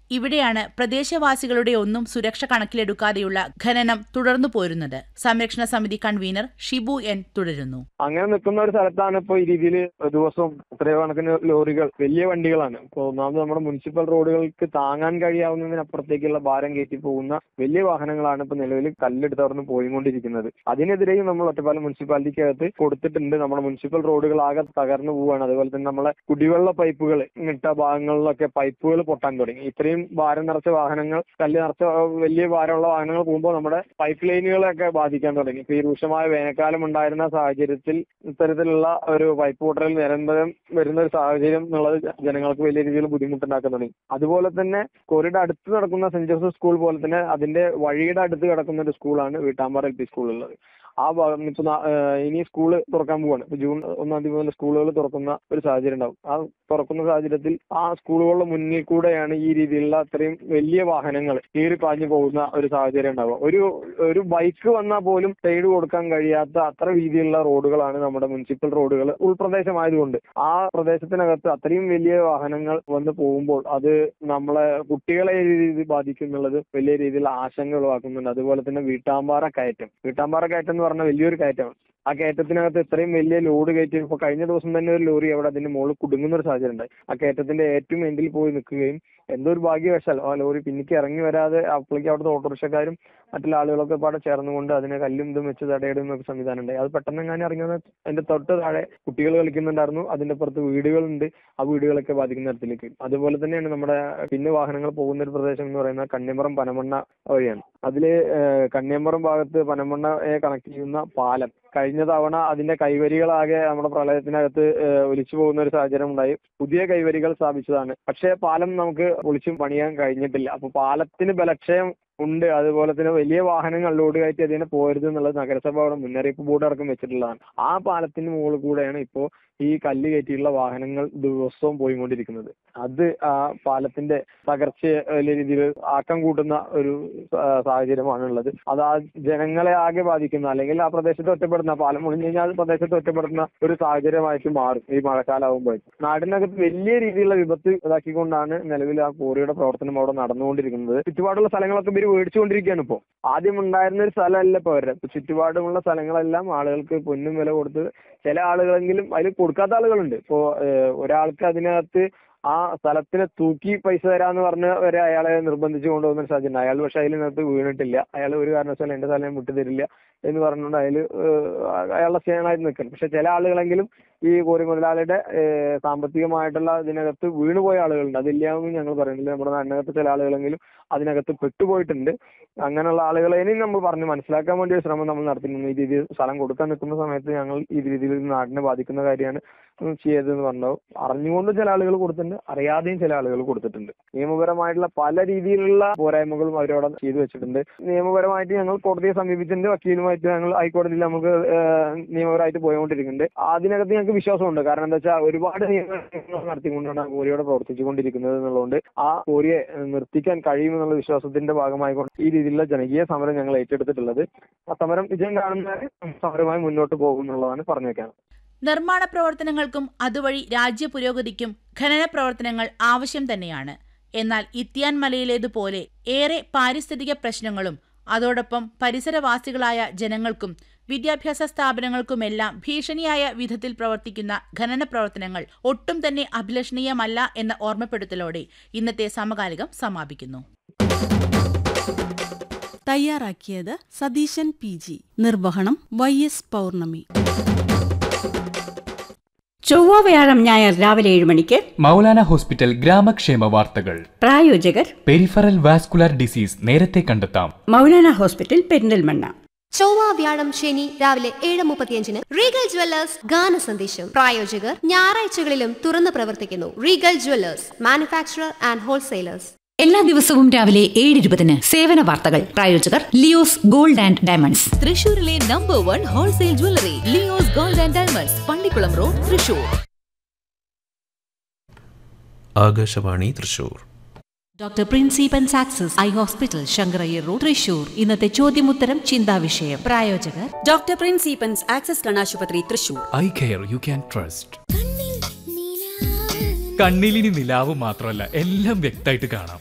ഇവിടെയാണ് പ്രദേശവാസികളുടെ ഒന്നും സുരക്ഷ കണക്കിലെടുക്കാതെയുള്ള ഖനനം തുടർന്നു പോരുന്നത് സംരക്ഷണ സമിതി കൺവീനർ ഷിബു എൻ തുടരുന്നു അങ്ങനെ നിൽക്കുന്ന ഒരു സ്ഥലത്താണ് ഇപ്പോൾ ഈ രീതിയിൽ ദിവസവും എത്രയോ കണക്കിന് ലോറികൾ വലിയ വണ്ടികളാണ് ഇപ്പോൾ ഒന്നാമത് നമ്മുടെ മുനിസിപ്പൽ റോഡുകൾക്ക് താങ്ങാൻ കഴിയാവുന്നതിനപ്പുറത്തേക്കുള്ള ഭാരം കയറ്റി പോകുന്ന വലിയ വാഹനങ്ങളാണ് ഇപ്പോൾ നിലവിൽ കല്ലെടുത്ത് അവിടെ നിന്ന് പോയിക്കൊണ്ടിരിക്കുന്നത് അതിനെതിരെയും നമ്മൾ ഒറ്റപ്പാലം മുനിസിപ്പാലിറ്റിക്കകത്ത് കൊടുത്തിട്ടുണ്ട് നമ്മുടെ മുനിസിപ്പൽ റോഡുകൾ ആകെ തകർന്നു പോവുകയാണ് അതുപോലെ തന്നെ നമ്മളെ കുടിവെള്ള പൈപ്പുകൾ ഇട്ട ഭാഗങ്ങളിലൊക്കെ പൈപ്പുകൾ പൊട്ടാൻ തുടങ്ങി ഇത്രയും ഭാരം നിറച്ച വാഹനങ്ങൾ കല്ല് നിറച്ച വലിയ ഭാരമുള്ള വാഹനങ്ങൾ പോകുമ്പോൾ നമ്മുടെ പൈപ്പ് ലൈനുകളൊക്കെ ബാധിക്കാൻ തുടങ്ങി ഇപ്പൊ ഈ രൂക്ഷമായ വേനൽക്കാലം ഉണ്ടായിരുന്ന സാഹചര്യത്തിൽ ഇത്തരത്തിലുള്ള ഒരു പൈപ്പ് പൊട്ടൽ നിരന്തരം വരുന്ന ഒരു സാഹചര്യം എന്നുള്ളത് ജനങ്ങൾക്ക് വലിയ രീതിയിൽ ബുദ്ധിമുട്ടുണ്ടാക്കാൻ തുടങ്ങി അതുപോലെ തന്നെ കോറിയുടെ അടുത്ത് നടക്കുന്ന സെന്റ് ജോസഫ് സ്കൂൾ പോലെ തന്നെ അതിന്റെ വഴിയുടെ അടുത്ത് കിടക്കുന്ന ഒരു സ്കൂളാണ് വീട്ടാമ്പാറ എൽ പി സ്കൂളുള്ളത് ആ ഭാഗം ഇപ്പൊ നാ- ഏഹ് ഇനി സ്കൂൾ തുറക്കാൻ പോവാണ് ഇപ്പൊ ജൂൺ ഒന്നാം തീയതി മുതൽ സ്കൂളുകൾ തുറക്കുന്ന ഒരു സാഹചര്യം ഉണ്ടാവും ആ തുറക്കുന്ന സാഹചര്യത്തിൽ ആ സ്കൂളുകളുടെ മുന്നിൽ കൂടെയാണ് ഈ രീതിയിലുള്ള അത്രയും വലിയ വാഹനങ്ങൾ കീറി പാഞ്ഞു പോകുന്ന ഒരു സാഹചര്യം ഉണ്ടാവുക ഒരു ഒരു ബൈക്ക് വന്നാൽ പോലും സൈഡ് കൊടുക്കാൻ കഴിയാത്ത അത്ര രീതിയിലുള്ള റോഡുകളാണ് നമ്മുടെ മുനിസിപ്പൽ റോഡുകൾ ഉൾപ്രദേശമായതുകൊണ്ട് ആ പ്രദേശത്തിനകത്ത് അത്രയും വലിയ വാഹനങ്ങൾ വന്ന് പോകുമ്പോൾ അത് നമ്മളെ കുട്ടികളെ ഈ രീതിയിൽ ബാധിക്കും എന്നുള്ളത് വലിയ രീതിയിൽ ആശങ്ക ഉളവാക്കുന്നുണ്ട് അതുപോലെ തന്നെ വീട്ടാമ്പാറ കയറ്റം വീട്ടാമ്പാറ കയറ്റം എന്ന് പറഞ്ഞാൽ വലിയൊരു കയറ്റമാണ് ആ കയറ്റത്തിനകത്ത് ഇത്രയും വലിയ ലോഡ് കയറ്റി ഇപ്പൊ കഴിഞ്ഞ ദിവസം തന്നെ ഒരു ലോറി അവിടെ അതിന്റെ മുകളിൽ കുടുങ്ങുന്ന ഒരു സാഹചര്യം ഉണ്ടായി ആ കയറ്റത്തിന്റെ ഏറ്റവും എൻഡിൽ പോയി നിൽക്കുകയും എന്തോ ഒരു ഭാഗ്യവശാൽ ആ ലോറി പിന്നിക്ക് ഇറങ്ങി വരാതെ അപ്പോഴേക്ക് അവിടുത്തെ ഓട്ടോറിക്ഷക്കാരും മറ്റുള്ള ആളുകളൊക്കെ പാടെ ചേർന്നുകൊണ്ട് അതിനെ കല്ലും ഇതും വെച്ച് തടയിടുന്ന ഒരു സംവിധാനം ഉണ്ടായി അത് പെട്ടെന്ന് ഞാൻ ഇറങ്ങിയത് അതിന്റെ തൊട്ട് താഴെ കുട്ടികൾ കളിക്കുന്നുണ്ടായിരുന്നു അതിന്റെ പുറത്ത് വീടുകളുണ്ട് ആ വീടുകളൊക്കെ ബാധിക്കുന്ന തരത്തിലേക്ക് അതുപോലെ തന്നെയാണ് നമ്മുടെ പിന്നെ വാഹനങ്ങൾ പോകുന്ന ഒരു പ്രദേശം എന്ന് പറയുന്നത് കണ്ണിമറം പനമണ്ണ വഴിയാണ് അതില് ഏഹ്, കണ്ണിയമ്പറം ഭാഗത്ത് പനമണ്ണയെ കണക്ട് ചെയ്യുന്ന പാലം കഴിഞ്ഞ തവണ അതിന്റെ കൈവരികളാകെ നമ്മുടെ പ്രളയത്തിനകത്ത് ഏഹ്, ഒലിച്ചു പോകുന്ന ഒരു സാഹചര്യം ഉണ്ടായി പുതിയ കൈവരികൾ സ്ഥാപിച്ചതാണ് പക്ഷേ പാലം നമുക്ക് പൊളിച്ചും പണിയാൻ കഴിഞ്ഞിട്ടില്ല അപ്പൊ പാലത്തിന് ബലക്ഷയം ഉണ്ട് അതുപോലെ തന്നെ വലിയ വാഹനങ്ങൾ ലോഡ് കയറ്റി അതിനെ പോരുത് എന്നുള്ളത് നഗരസഭ അവിടെ മുന്നറിയിപ്പ് ബോർഡ് അടക്കം വെച്ചിട്ടുള്ളതാണ് ആ പാലത്തിന് മുകളിൽ കൂടെയാണ് ഇപ്പോ ഈ കല്ല് കയറ്റിയുള്ള വാഹനങ്ങൾ ദിവസവും പോയിക്കൊണ്ടിരിക്കുന്നത് അത് ആ പാലത്തിന്റെ തകർച്ചയെ വലിയ രീതിയിൽ ആക്കം കൂട്ടുന്ന ഒരു ആ, സാഹചര്യമാണ് ഉള്ളത് അത് ആ ജനങ്ങളെ ആകെ ബാധിക്കുന്ന അല്ലെങ്കിൽ ആ പ്രദേശത്ത് ഒറ്റപ്പെടുന്ന പാലം മുറിഞ്ഞു കഴിഞ്ഞാൽ ആ പ്രദേശത്ത് ഒറ്റപ്പെടുന്ന ഒരു സാഹചര്യമായിട്ട് മാറും ഈ മഴക്കാലാവുമ്പോഴേക്കും നാടിനകത്ത് വലിയ രീതിയിലുള്ള വിപത്ത് ഇതാക്കിക്കൊണ്ടാണ് നിലവിൽ ആ കോറിയുടെ പ്രവർത്തനം അവിടെ നടന്നുകൊണ്ടിരിക്കുന്നത് ചുറ്റുപാടുള്ള സ്ഥലങ്ങളൊക്കെ ഇവർ മേടിച്ചുകൊണ്ടിരിക്കുകയാണ് ഇപ്പോൾ ആദ്യം ഉണ്ടായിരുന്ന ഒരു സ്ഥലമല്ല ഇപ്പോൾ അവരുടെ ഇപ്പൊ ചുറ്റുപാടുമുള്ള സ്ഥലങ്ങളെല്ലാം ആളുകൾക്ക് പൊന്നും വില കൊടുത്ത് ചില ആളുകളെങ്കിലും അതിൽ കൊടുക്കാത്ത ആളുകളുണ്ട് ഇപ്പോ ഏഹ്, ഒരാൾക്ക് അതിനകത്ത് ആ സ്ഥലത്തിന് തൂക്കി പൈസ തരാന്ന് പറഞ്ഞ് വരെ അയാളെ നിർബന്ധിച്ച് കൊണ്ടുപോകുന്ന ഒരു സാഹചര്യം അയാൾ പക്ഷെ അതിനകത്ത് വീണിട്ടില്ല അയാൾ ഒരു കാരണവശാലും എന്റെ സ്ഥലം ഞാൻ വിട്ടു തരില്ല എന്ന് പറഞ്ഞുകൊണ്ട് അയാൾ അയാളുടെ സ്റ്റേണായിട്ട് നിൽക്കണം പക്ഷെ ചില ആളുകളെങ്കിലും ഈ കോറി മുതലാളിയുടെ ഏഹ്, സാമ്പത്തികമായിട്ടുള്ള ഇതിനകത്ത് വീണുപോയ ആളുകളുണ്ട് അതില്ലാന്ന് ഞങ്ങൾ പറയുന്നില്ല നമ്മുടെ നാടിനകത്ത് ചില ആളുകളെങ്കിലും അതിനകത്ത് പെട്ടുപോയിട്ടുണ്ട് അങ്ങനെയുള്ള ആളുകളെ ഇനി നമ്മൾ പറഞ്ഞ് മനസ്സിലാക്കാൻ വേണ്ടി ഒരു ശ്രമം നമ്മൾ നടത്തുന്നു ഈ രീതിയിൽ സ്ഥലം കൊടുക്കാൻ നിൽക്കുന്ന സമയത്ത് ഞങ്ങൾ ഈ രീതിയിൽ നാടിനെ ബാധിക്കുന്ന കാര്യമാണ് ചെയ്തതെന്ന് പറഞ്ഞു അറിഞ്ഞുകൊണ്ട് ചില ആളുകൾ കൊടുത്തിട്ടുണ്ട് അറിയാതെയും ചില ആളുകൾ കൊടുത്തിട്ടുണ്ട് നിയമപരമായിട്ടുള്ള പല രീതിയിലുള്ള പോരായ്മകളും അവരവിടെ ചെയ്തു വെച്ചിട്ടുണ്ട് നിയമപരമായിട്ട് ഞങ്ങൾ കോടതിയെ സമീപിച്ചിട്ടുണ്ട് വക്കീലുമായിട്ട് ഞങ്ങൾ ഹൈക്കോടതിയിൽ നമുക്ക് ഏഹ്, നിയമപരമായിട്ട് പോയിക്കൊണ്ടിരിക്കുന്നുണ്ട് അതിനകത്ത് ഞങ്ങൾക്ക് വിശ്വാസമുണ്ട് കാരണം എന്താ വെച്ചാൽ ഒരുപാട് നിയമങ്ങൾ നടത്തിക്കൊണ്ടാണ് ആ കോരിയോടെ പ്രവർത്തിച്ചുകൊണ്ടിരിക്കുന്നത് എന്നുള്ളതുകൊണ്ട് ആ കോരിയെ ഏഹ്, നിർത്തിക്കാൻ കഴിയുമെന്നുള്ള വിശ്വാസത്തിന്റെ ഭാഗമായിക്കൊണ്ട് ഈ രീതിയിലുള്ള ജനകീയ സമരം ഞങ്ങൾ ഏറ്റെടുത്തിട്ടുള്ളത് ആ സമരം വിജയം കാണുന്നവരെ സമരമായി മുന്നോട്ട് പോകും എന്നുള്ളതാണ് പറഞ്ഞു വെക്കാൻ നിർമ്മാണ പ്രവർത്തനങ്ങൾക്കും അതുവഴി രാജ്യ പുരോഗതിക്കും ഖനന പ്രവർത്തനങ്ങൾ ആവശ്യം തന്നെയാണ് എന്നാൽ ഇത്തിയാൻ മലയിലേതുപോലെ ഏറെ പാരിസ്ഥിതിക പ്രശ്നങ്ങളും അതോടൊപ്പം പരിസരവാസികളായ ജനങ്ങൾക്കും വിദ്യാഭ്യാസ സ്ഥാപനങ്ങൾക്കുമെല്ലാം ഭീഷണിയായ വിധത്തിൽ പ്രവർത്തിക്കുന്ന ഖനന പ്രവർത്തനങ്ങൾ ഒട്ടും തന്നെ അഭിലഷണീയമല്ല എന്ന ഓർമ്മപ്പെടുത്തലോടെ ഇന്നത്തെ സമകാലികം സമാപിക്കുന്നു തയ്യാറാക്കിയത് സതീശൻ പി ജി നിർവഹണം വൈ എസ് പൗർണമി ചൊവ്വ വ്യാഴം ഞായർ രാവിലെ ഏഴ് മണിക്ക് മൗലാന ഹോസ്പിറ്റൽ ഗ്രാമക്ഷേമ വാർത്തകൾ പ്രായോജകർ പെരിഫറൽ വാസ്കുലാർ ഡിസീസ് നേരത്തെ കണ്ടെത്താം മൗലാന ഹോസ്പിറ്റൽ പെരിന്തൽമണ്ണ ചൊവ്വ വ്യാഴം ശനി രാവിലെ ഏഴ് മുപ്പത്തിയഞ്ചിന് റീഗൽ ജ്വല്ലേഴ്സ് ഗാന സന്ദേശം പ്രായോജകർ ഞായറാഴ്ചകളിലും തുറന്നു പ്രവർത്തിക്കുന്നു Regal jewellers manufacturer and wholesalers എല്ലാ ദിവസവും രാവിലെ ഏഴ് ഇരുപതിന് സേവന വാർത്തകൾ പ്രായോജകർ ലിയോസ് ഗോൾഡ് ആൻഡ് ഡയമണ്ട്സ് തൃശൂരിലെ number one wholesale jewellery Leo's gold and diamonds Pallikulam road Thrissur Akashvani Thrissur doctor പ്രിൻസിപ്പൻ success eye hospital Sankarayyar road Thrissur ഇന്നത്തെ ചോദ്യമുത്തരം ചിന്താവിഷയം പ്രായോജകർ ഡോക്ടർ പ്രിൻസിപ്പൻസ് ആക്സസ് കണാശുപത്രി Thrissur eye care you can trust കണ്ണിലിനി നിലാവ് മാത്രമല്ല എല്ലാം വ്യക്തമായിട്ട് കാണാം